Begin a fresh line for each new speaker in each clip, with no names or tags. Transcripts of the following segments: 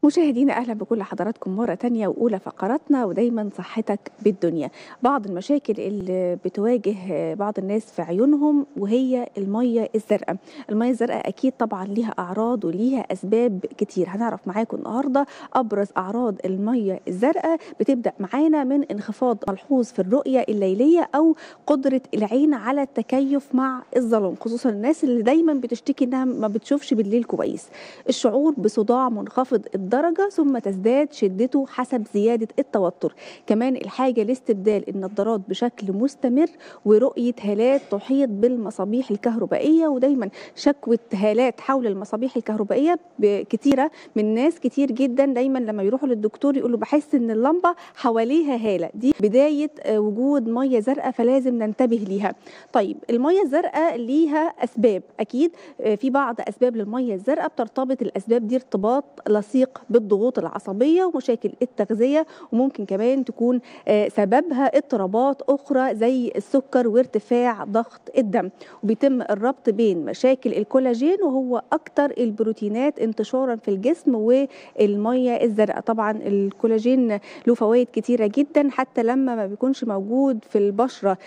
مشاهدينا اهلا بكل حضراتكم مره تانية واولى فقراتنا ودايما صحتك بالدنيا بعض المشاكل اللي بتواجه بعض الناس في عيونهم وهي الميه الزرقاء الميه الزرقاء اكيد طبعا ليها اعراض وليها اسباب كتير هنعرف معاكم النهارده ابرز اعراض الميه الزرقاء بتبدا معانا من انخفاض ملحوظ في الرؤيه الليليه او قدره العين على التكيف مع الظلام خصوصا الناس اللي دايما بتشتكي انها ما بتشوفش بالليل كويس الشعور بصداع منخفض الدرجه ثم تزداد شدته حسب زياده التوتر كمان الحاجه لاستبدال النظارات بشكل مستمر ورؤيه هالات تحيط بالمصابيح الكهربائيه ودايما شكوى هالات حول المصابيح الكهربائيه كتيره من ناس كتير جدا دايما لما يروحوا للدكتور يقولوا بحس ان اللمبه حواليها هاله دي بدايه وجود ميه زرقاء فلازم ننتبه ليها طيب الميه الزرقاء ليها اسباب اكيد في بعض اسباب للميه الزرقاء بترتبط الاسباب دي ارتباط لصيق بالضغوط العصبيه ومشاكل التغذيه وممكن كمان تكون سببها اضطرابات اخرى زي السكر وارتفاع ضغط الدم وبيتم الربط بين مشاكل الكولاجين وهو اكتر البروتينات انتشارا في الجسم والميه الزرقاء طبعا الكولاجين له فوائد كتيره جدا حتى لما ما بيكونش موجود في البشره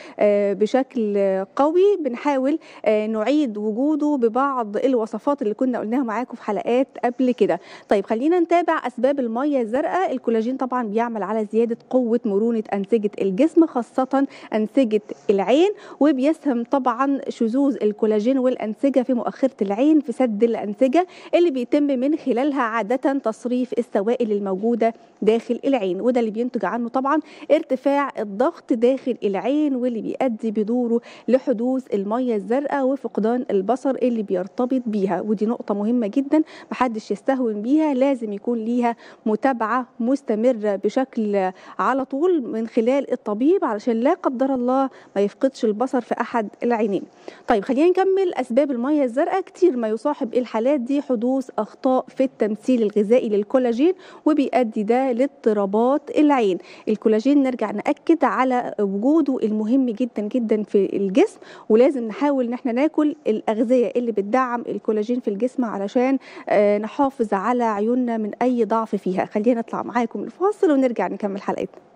بشكل قوي بنحاول نعيد وجوده ببعض الوصفات اللي كنا قلناها معاكم في حلقات قبل كده طيب خلينا نتابع اسباب الميه الزرقاء الكولاجين طبعا بيعمل على زياده قوه مرونه انسجه الجسم خاصه انسجه العين وبيسهم طبعا شذوذ الكولاجين والانسجه في مؤخره العين في سد الانسجه اللي بيتم من خلالها عاده تصريف السوائل الموجوده داخل العين وده اللي بينتج عنه طبعا ارتفاع الضغط داخل العين واللي بيؤدي بدوره لحدوث الميه الزرقاء وفقدان البصر اللي بيرتبط بيها ودي نقطه مهمه جدا محدش يستهون بيها لازم يكون ليها متابعه مستمره بشكل على طول من خلال الطبيب علشان لا قدر الله ما يفقدش البصر في احد العينين طيب خلينا نكمل اسباب الميه الزرقاء كتير ما يصاحب الحالات دي حدوث اخطاء في التمثيل الغذائي للكولاجين وبيؤدي ده لاضطرابات العين الكولاجين نرجع ناكد على وجوده المهم جدا جدا في الجسم ولازم نحاول ان احنا ناكل الاغذيه اللي بتدعم الكولاجين في الجسم علشان نحافظ على عيوننا من اي ضعف فيها خلينا نطلع معاكم الفاصل ونرجع نكمل حلقتنا